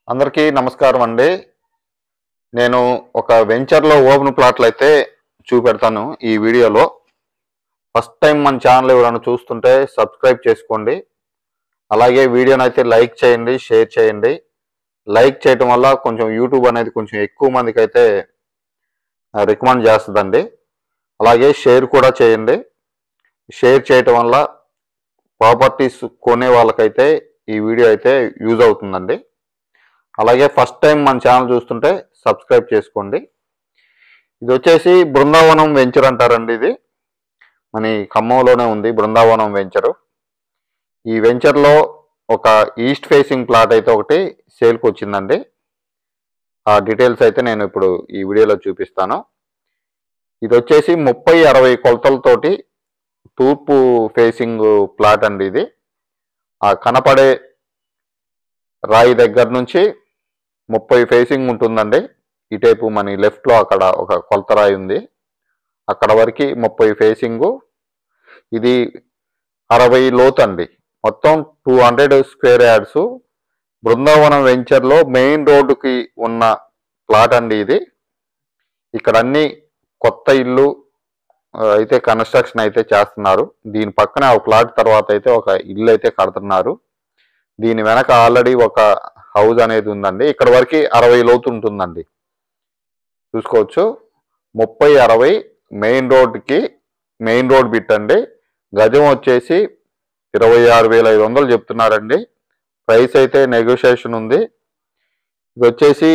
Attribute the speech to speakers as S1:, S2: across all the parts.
S1: అందరికీ నమస్కారం అండి నేను ఒక వెంచర్లో ఓపెన్ ప్లాట్లు అయితే చూపెడతాను ఈ వీడియోలో ఫస్ట్ టైం మన ఛానల్ ఎవరైనా చూస్తుంటే సబ్స్క్రైబ్ చేసుకోండి అలాగే వీడియోని అయితే లైక్ చేయండి షేర్ చేయండి లైక్ చేయటం వల్ల కొంచెం యూట్యూబ్ అనేది కొంచెం ఎక్కువ మందికి అయితే రికమెండ్ చేస్తుందండి అలాగే షేర్ కూడా చేయండి షేర్ చేయటం వల్ల ప్రాపర్టీస్ కొనే వాళ్ళకైతే ఈ వీడియో అయితే యూజ్ అవుతుందండి అలాగే ఫస్ట్ టైం మన ఛానల్ చూస్తుంటే సబ్స్క్రైబ్ చేసుకోండి ఇది వచ్చేసి బృందావనం వెంచర్ అంటారండి ఇది మన ఈ ఖమ్మంలోనే ఉంది బృందావనం వెంచరు ఈ వెంచర్లో ఒక ఈస్ట్ ఫేసింగ్ ప్లాట్ అయితే ఒకటి సేల్కి వచ్చిందండి ఆ డీటెయిల్స్ అయితే నేను ఇప్పుడు ఈ వీడియోలో చూపిస్తాను ఇది వచ్చేసి ముప్పై అరవై కొలతలతోటి తూర్పు ఫేసింగ్ ప్లాట్ అండి ఇది ఆ కనపడే రాయి దగ్గర నుంచి ముప్పై ఫేసింగ్ ఉంటుందండి ఇటేపు మన లెఫ్ట్లో అక్కడ ఒక కొలత రాయి ఉంది అక్కడ వరకు ముప్పై ఫేసింగు ఇది అరవై లోతు అండి మొత్తం two hundred square yards Brindavanam వెంచర్లో మెయిన్ రోడ్డుకి ఉన్న ప్లాట్ అండి ఇది ఇక్కడ అన్ని కొత్త ఇల్లు ఆ, అయితే కన్స్ట్రక్షన్ అయితే చేస్తున్నారు దీని పక్కన ఒక ప్లాట్ తర్వాత అయితే ఒక ఇల్లు అయితే కడుతున్నారు దీని వెనక ఆల్రెడీ ఒక హౌస్ అనేది ఉందండి ఇక్కడ వరకు అరవై లోతు ఉంటుందండి చూసుకోవచ్చు ముప్పై అరవై మెయిన్ రోడ్కి మెయిన్ రోడ్ బిట్ అండి గజం వచ్చేసి ఇరవై ఆరు వేల ఐదు వందలు చెప్తున్నారండి ప్రైస్ అయితే నెగోషియేషన్ ఉంది ఇది వచ్చేసి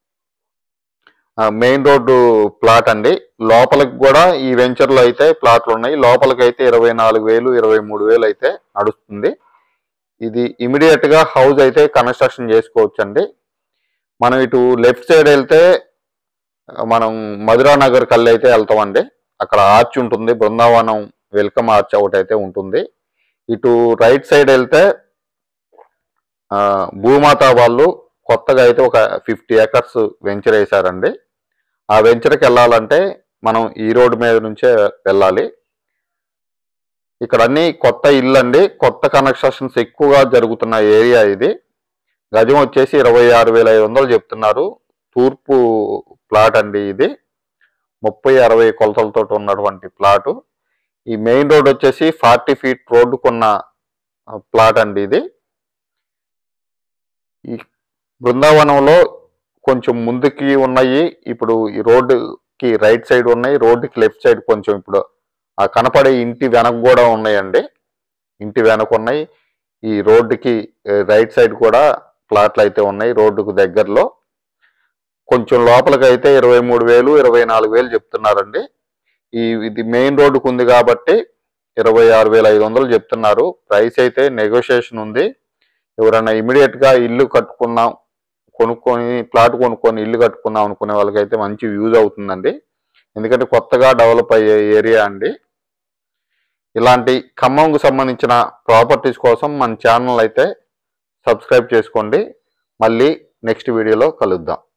S1: మెయిన్ రోడ్డు ప్లాట్ అండి లోపలికి కూడా ఈ వెంచర్లో అయితే ప్లాట్లు ఉన్నాయి లోపలికి అయితే ఇరవై నాలుగు వేలు ఇరవై మూడు వేలు అయితే నడుస్తుంది ఇది ఇమీడియట్ గా హౌస్ అయితే కన్స్ట్రక్షన్ చేసుకోవచ్చు అండి మనం ఇటు లెఫ్ట్ సైడ్ వెళ్తే ఆ, మనం మధురా నగర్ కల్లి అయితే వెళ్తామండి అక్కడ ఆర్చ్ ఉంటుంది బృందావనం వెల్కమ్ ఆర్చ్ ఒకటి అయితే ఉంటుంది ఇటు రైట్ సైడ్ వెళ్తే ఆ, భూమాత వాళ్ళు కొత్తగా అయితే ఒక ఫిఫ్టీ ఏకర్స్ వెంచర్ వేశారండి ఆ వెంచర్కి వెళ్ళాలంటే మనం ఈ రోడ్డు మీద నుంచే వెళ్ళాలి ఇక్కడ అన్ని కొత్త ఇల్లు అండి కొత్త కన్స్ట్రక్షన్స్ ఎక్కువగా జరుగుతున్న ఏరియా ఇది గజం వచ్చేసి ఇరవై ఆరు వేల ఐదు వందలు చెప్తున్నారు తూర్పు ప్లాట్ అండి ఇది ముప్పై అరవై కొలతలతో ఉన్నటువంటి ప్లాటు ఈ మెయిన్ రోడ్ వచ్చేసి ఫార్టీ ఫీట్ రోడ్డుకున్న ప్లాట్ అండి ఇది ఈ బృందావనంలో కొంచెం ముందుకి ఉన్నాయి ఇప్పుడు ఈ రోడ్డుకి రైట్ సైడ్ ఉన్నాయి రోడ్డుకి లెఫ్ట్ సైడ్ కొంచెం ఇప్పుడు ఆ కనపడే ఇంటి వెనక కూడా ఉన్నాయండి ఇంటి వెనక ఉన్నాయి ఈ రోడ్డుకి రైట్ సైడ్ కూడా ప్లాట్లు అయితే ఉన్నాయి రోడ్డుకు దగ్గరలో కొంచెం లోపలికి అయితే ఇరవై మూడు వేలు ఇరవై నాలుగు వేలు చెప్తున్నారండి ఈ ఇది మెయిన్ రోడ్డుకు ఉంది కాబట్టి ఇరవై ఆరు వేల ఐదు వందలు చెప్తున్నారు ప్రైస్ అయితే నెగోషియేషన్ ఉంది ఎవరైనా ఇమీడియట్ గా ఇల్లు కట్టుకుందాం కొనుక్కొని ప్లాట్ కొనుక్కొని ఇల్లు కట్టుకుందాం అనుకునే వాళ్ళకైతే మంచి యూజ్ అవుతుందండి ఎందుకంటే కొత్తగా డెవలప్ అయ్యే ఏరియా అండి ఇలాంటి ఖమ్మంకు సంబంధించిన ప్రాపర్టీస్ కోసం మన ఛానల్ అయితే సబ్స్క్రైబ్ చేసుకోండి మళ్ళీ నెక్స్ట్ వీడియోలో కలుద్దాం